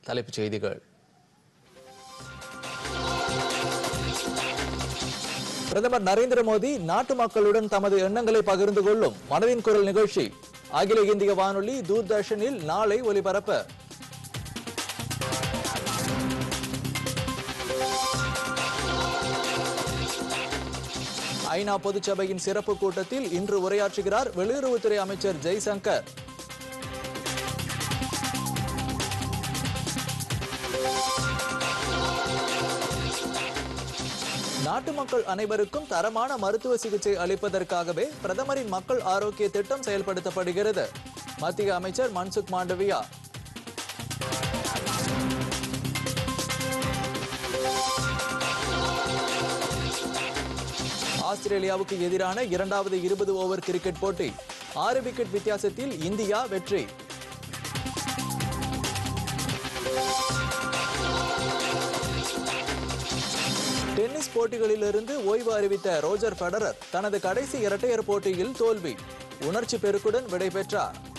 தலைப்புச் செய்திகள் பிரதமர் நரேந்திர மோடி நாட்டு மக்களுடன் தமது எண்ணங்களை பகிர்ந்து கொள்ளும் மனதின் குரல் நிகழ்ச்சி அகில இந்திய வானொலி தூர்தர்ஷனில் நாளை ஒலிபரப்பு ஐநா பொதுச்சபையின் சிறப்பு கூட்டத்தில் இன்று உரையாற்றுகிறார் வெளியுறவுத்துறை அமைச்சர் ஜெய்சங்கர் நாட்டு மக்கள் அனைவருக்கும் தரமான மருத்துவ சிகிச்சை அளிப்பதற்காகவே பிரதமரின் மக்கள் ஆரோக்கிய திட்டம் செயல்படுத்தப்படுகிறது மத்திய அமைச்சர் மன்சுக் மாண்டவியா ஆஸ்திரேலியாவுக்கு எதிரான இரண்டாவது இருபது ஓவர் கிரிக்கெட் போட்டி ஆறு விக்கெட் வித்தியாசத்தில் இந்தியா வெற்றி டென்னிஸ் போட்டிகளிலிருந்து ஓய்வு அறிவித்த ரோஜர் ஃபெடரர் தனது கடைசி இரட்டையர் போட்டியில் தோல்வி உணர்ச்சி பெருக்குடன் விடைபெற்றார்